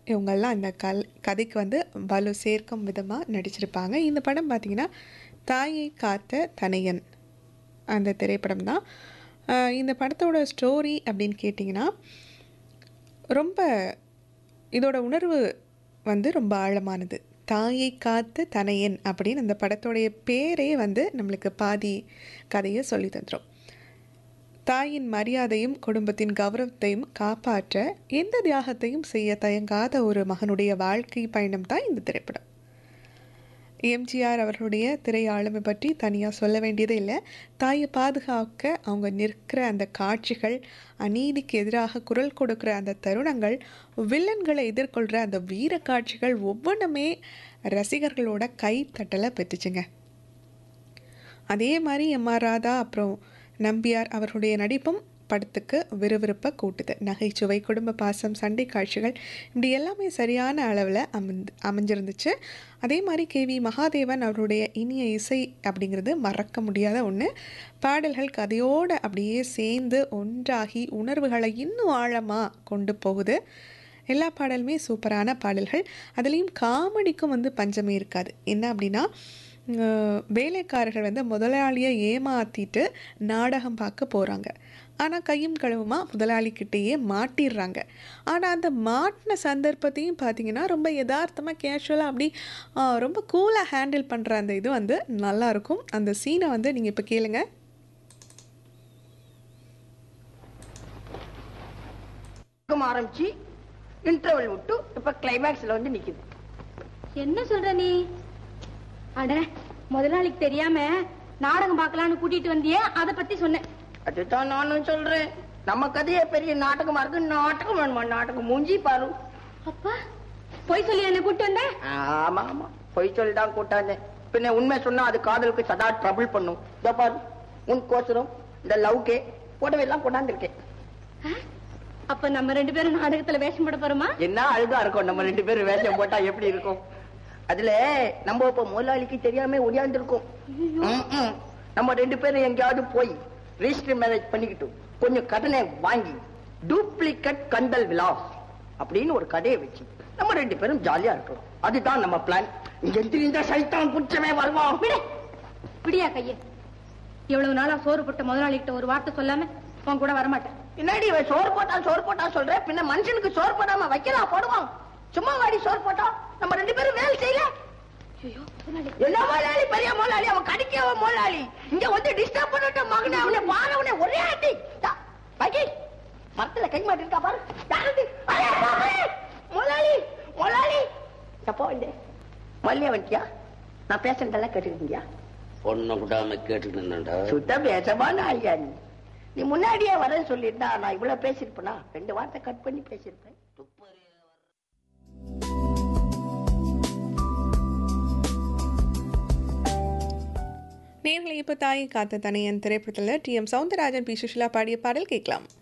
இவங்கெல்லாம் இந்த கல் கதைக்கு வந்து வலு சேர்க்கும் விதமாக நடிச்சிருப்பாங்க இந்த படம் பார்த்திங்கன்னா தாயை காத்த தனையன் அந்த திரைப்படம் தான் ஆஹ் இந்த படத்தோட ஸ்டோரி அப்படின்னு கேட்டிங்கன்னா ரொம்ப இதோட உணர்வு வந்து ரொம்ப ஆழமானது தாயை காத்த தனையன் அப்படின்னு அந்த படத்தோடைய பேரே வந்து நம்மளுக்கு பாதி கதையை சொல்லி தந்துடும் தாயின் மரியாதையும் குடும்பத்தின் கௌரவத்தையும் காப்பாற்ற எந்த தியாகத்தையும் செய்ய தயங்காத ஒரு மகனுடைய வாழ்க்கை பயணம் தான் இந்த திரைப்படம் எம்ஜிஆர் அவர்களுடைய திரை ஆளுமை பற்றி தனியாக சொல்ல வேண்டியதே இல்லை தாயை பாதுகாக்க அவங்க நிற்கிற அந்த காட்சிகள் அநீதிக்கு எதிராக குரல் கொடுக்குற அந்த தருணங்கள் வில்லன்களை எதிர்கொள்கிற அந்த வீர காட்சிகள் ஒவ்வொன்றுமே ரசிகர்களோட கைத்தட்டலை பெற்றுச்சுங்க அதே மாதிரி எம்ஆர் ராதா அப்புறம் நம்பியார் அவர்களுடைய நடிப்பும் படத்துக்கு விறுவிறுப்பை கூட்டுது நகைச்சுவை குடும்ப பாசம் சண்டை காட்சிகள் இப்படி எல்லாமே சரியான அளவில் அமைந்து அமைஞ்சிருந்துச்சு அதே மாதிரி கேவி மகாதேவன் அவருடைய இனிய இசை அப்படிங்கிறது மறக்க முடியாத ஒன்று பாடல்கள் கதையோடு அப்படியே சேர்ந்து ஒன்றாகி உணர்வுகளை இன்னும் ஆழமாக கொண்டு போகுது எல்லா பாடலுமே சூப்பரான பாடல்கள் அதுலேயும் காமெடிக்கும் வந்து பஞ்சமே இருக்காது என்ன அப்படின்னா அஹ், வேலைக்காரர்கள் வந்து முதலாளியை ஏமாற்றிட்டு நாடகம் பார்க்க போகிறாங்க ஆனால் கையும் களவுமா முதலாளிக்கிட்டேயே மாட்டிடுறாங்க ஆனால் அந்த மாட்டின சந்தர்ப்பத்தையும் பார்த்தீங்கன்னா ரொம்ப யதார்த்தமாக கேஷுவலாக அப்படி அஹ், ரொம்ப கூலாக ஹேண்டில் பண்ணுற அந்த இது வந்து நல்லாயிருக்கும் அந்த சீனை வந்து நீங்கள் இப்போ கேளுங்க பக்கம் ஆரம்பிச்சு இன்டர்வல் விட்டு இப்ப கிளைமேக்ஸ்ல வந்து நிக்குது என்ன சொல்ற நீ அட முதலாளிக்கு தெரியாம நாடகம் பார்க்கலாம்னு கூட்டிட்டு வந்தியே அத பத்தி சொன்னேன் அதுதான் நானும் சொல்றேன் நம்ம கதையே பெரிய நாடகமா இருக்கு நாடகம் வேணுமா நாடகம் மூஞ்சி பாரு அப்பா பொய் சொல்லி என்ன கூட்டு வந்த ஆமா ஆமா பொய் சொல்லி தான் கூட்டாங்க பின்ன உண்மை சொன்னா அது காதலுக்கு சதா ட்ரபிள் பண்ணும் இதோ பாரு உன் கோசரம் இந்த லவ்கே புடவை எல்லாம் கொண்டாந்துருக்கேன் அப்ப நம்ம ரெண்டு பேரும் நாடகத்துல வேஷம் போட போறோமா என்ன அழுகா இருக்கும் நம்ம ரெண்டு பேரும் வேஷம் போட்டா எப்படி இருக்கும் அதுல நம்ம இப்ப முதலாளிக்கு தெரியாம ஒடியாந்துருக்கோம் ம்ம். நம்ம ரெண்டு பேரும் எங்கேயாவது போய் ரெஜிஸ்டர் மேரேஜ் பண்ணிக்கிட்டோம் கொஞ்சம் கடனை வாங்கி டூப்ளிகேட் கண்டல் விலாஸ் அப்படின்னு ஒரு கதையை வச்சு நம்ம ரெண்டு பேரும் ஜாலியா இருக்கலாம் அதுதான் நம்ம பிளான் இங்க இந்த சைத்தான் குற்றமே வருவான் விடு விடியா கையே இவ்வளவு நாளா சோறு போட்ட முதலாளி கிட்ட ஒரு வார்த்தை சொல்லாம உன் கூட வரமாட்டேன் பின்னாடி இவன் சோறு போட்டா சோறு போட்டா சொல்ற பின்ன மனுஷனுக்கு சோறு போடாம வைக்கலாம் போடுவான் சும்மா வாடி சோறு போட்டா நம்ம ரெண்டு பேரும் வேலை செய்யல ஐயோ முதலாளி என்ன முதலாளி பெரிய முதலாளி அவன் கடிக்க முதலாளி இங்க வந்து டிஸ்டர்ப் பண்ணிட்ட மகனே அவனை பாரு அவனை ஒரே ஆட்டி தா, பகி மரத்துல கை மாட்டிருக்கா பாரு யாரது? ஐயா, பாரு. முதலாளி முதலாளி எப்போ வந்து மல்லியா வந்துட்டியா நான் பேசுறதெல்லாம் கேட்டுக்கிட்டியா பொண்ணை விடாம கேட்டுட்டு இருந்தேன்டா சுத்த பேசமான ஐயா நீ நீ முன்னாடியே வரேன்னு சொல்லியிருந்தா நான் இவ்வளவு பேசியிருப்பேனா ரெண்டு வார்த்தை கட் பண்ணி பேசியிருப்பேன் நேர்களை இப்போ தாயை காத்த தனையன் திரைப்படத்தில் T M Soundararajan P Susheela பாடிய பாடல் கேட்கலாம்